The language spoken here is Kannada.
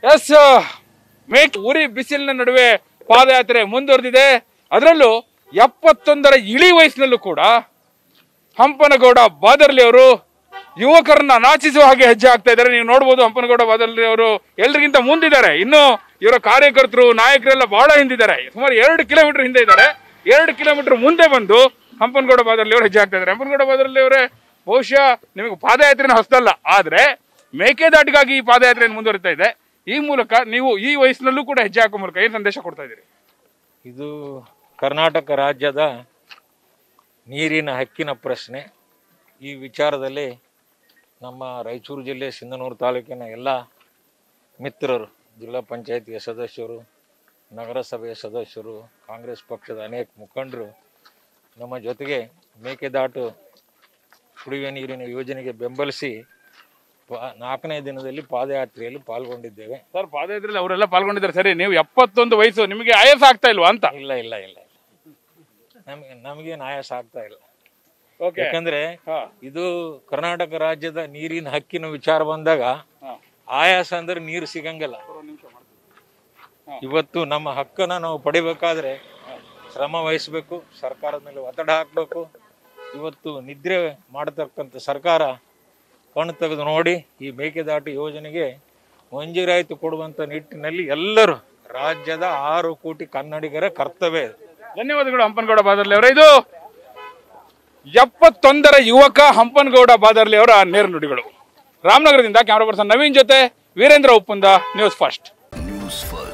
ಎಸ್ ಮೇಕ್ ಉರಿ ಬಿಸಿಲಿನ ನಡುವೆ ಪಾದಯಾತ್ರೆ ಮುಂದುವರೆದಿದೆ ಅದರಲ್ಲೂ ಎಪ್ಪತ್ತೊಂದರ ಇಳಿ ವಯಸ್ಸಿನಲ್ಲೂ ಕೂಡ ಹಂಪನಗೌಡ ಬಾದರ್ಲಿ ಅವರು ಯುವಕರನ್ನ ನಾಚಿಸುವ ಹಾಗೆ ಹೆಜ್ಜೆ ಆಗ್ತಾ ಇದ್ದಾರೆ ನೀವು ನೋಡ್ಬೋದು ಹಂಪನಗೌಡ ಬಾದರ್ಲಿ ಅವರು ಎಲ್ರಿಗಿಂತ ಮುಂದಿದ್ದಾರೆ ಇನ್ನು ಇವರ ಕಾರ್ಯಕರ್ತರು ನಾಯಕರೆಲ್ಲ ಬಹಳ ಹಿಂದಿದ್ದಾರೆ ಸುಮಾರು ಎರಡು ಕಿಲೋಮೀಟರ್ ಹಿಂದೆ ಇದ್ದಾರೆ ಎರಡು ಕಿಲೋಮೀಟರ್ ಮುಂದೆ ಬಂದು ಹಂಪನಗೌಡ ಬಾದರ್ಲಿ ಅವರು ಹೆಜ್ಜೆ ಆಗ್ತಾ ಇದ್ದಾರೆ ಹಂಪನಗೌಡ ಬಾದರ್ಲಿ ಅವರೇ ಬಹುಶಃ ನಿಮಗೆ ಪಾದಯಾತ್ರೆನ ಹೊಸದಲ್ಲ ಆದ್ರೆ ಮೇಕೆದಾಟಿಗಾಗಿ ಈ ಪಾದಯಾತ್ರೆ ಮುಂದುವರಿತಾ ಇದೆ ಈ ಮೂಲಕ ನೀವು ಈ ವಯಸ್ಸಿನಲ್ಲೂ ಕೂಡ ಹೆಜ್ಜೆ ಹಾಕೋ ಮೂಲಕ ಏನ್ ಸಂದೇಶ ಕೊಡ್ತಾ ಇದ್ದೀರಿ ಇದು ಕರ್ನಾಟಕ ರಾಜ್ಯದ ನೀರಿನ ಹಕ್ಕಿನ ಪ್ರಶ್ನೆ ಈ ವಿಚಾರದಲ್ಲಿ ನಮ್ಮ ರಾಯಚೂರು ಜಿಲ್ಲೆ ಸಿಂಧನೂರು ತಾಲೂಕಿನ ಎಲ್ಲ ಮಿತ್ರರು ಜಿಲ್ಲಾ ಪಂಚಾಯತಿಯ ಸದಸ್ಯರು ನಗರಸಭೆಯ ಸದಸ್ಯರು ಕಾಂಗ್ರೆಸ್ ಪಕ್ಷದ ಅನೇಕ ಮುಖಂಡರು ನಮ್ಮ ಜೊತೆಗೆ ಮೇಕೆದಾಟು ಕುಡಿಯುವ ನೀರಿನ ಯೋಜನೆಗೆ ಬೆಂಬಲಿಸಿ ಪ- ನಾಲ್ಕನೇ ದಿನದಲ್ಲಿ ಪಾದಯಾತ್ರೆಯಲ್ಲಿ ಪಾಲ್ಗೊಂಡಿದ್ದೇವೆ ಸರ್ ಪಾದಯಾತ್ರೆಯಲ್ಲಿ ಅವರೆಲ್ಲ ಪಾಲ್ಗೊಂಡಿದ್ದಾರೆ ಸರಿ ನೀವು ಎಪ್ಪತ್ತೊಂದು ವಯಸ್ಸು ನಿಮಗೆ ಆಯಾಸ ಆಗ್ತಾ ಇಲ್ವಾ ಅಂತ ಇಲ್ಲ ಇಲ್ಲ ಇಲ್ಲ ಇಲ್ಲ ನಮಗೆ ನಮಗೇನು ಆಯಾಸ ಆಗ್ತಾ ಇಲ್ಲ ಓಕೆ ಯಾಕಂದ್ರೆ ಹಾ. ಇದು ಕರ್ನಾಟಕ ರಾಜ್ಯದ ನೀರಿನ ಹಕ್ಕಿನ ವಿಚಾರ ಬಂದಾಗ ಹಾ. ಆಯಾಸ ಅಂದ್ರೆ ನೀರು ಸಿಗಂಗಿಲ್ಲ ಇವತ್ತು ನಮ್ಮ ಹಕ್ಕನ್ನ ನಾವು ಪಡಿಬೇಕಾದ್ರೆ ಶ್ರಮ ವಹಿಸ್ಬೇಕು ಸರ್ಕಾರದ ಮೇಲೆ ಒತ್ತಡ ಹಾಕಬೇಕು ಇವತ್ತು ನಿದ್ರೆ ಮಾಡತಕ್ಕಂಥ ಸರ್ಕಾರ ಕಣ್ಣು ತೆಗೆದು ನೋಡಿ ಈ ಮೇಕೆದಾಟು ಯೋಜನೆಗೆ ಮಂಜೂರಾಯಿತು ಕೊಡುವಂತ ನಿಟ್ಟಿನಲ್ಲಿ ಎಲ್ಲರೂ ರಾಜ್ಯದ ಆರು ಕೋಟಿ ಕನ್ನಡಿಗರ ಕರ್ತವ್ಯ ಇದು. ಧನ್ಯವಾದಗಳು ಹಂಪನಗೌಡ ಬಾದರ್ಲಿ ಅವರ ಇದು ಎಪ್ಪತ್ತೊಂದರ ಯುವಕ ಹಂಪನಗೌಡ ಬಾದರ್ಲಿ ಅವರ ನೇರ ನುಡಿಗಳು ರಾಮನಗರದಿಂದ ಕ್ಯಾಮರಾ ಪರ್ಸನ್ ನವೀನ್ ಜೊತೆ Veerendra Uppunda News First News first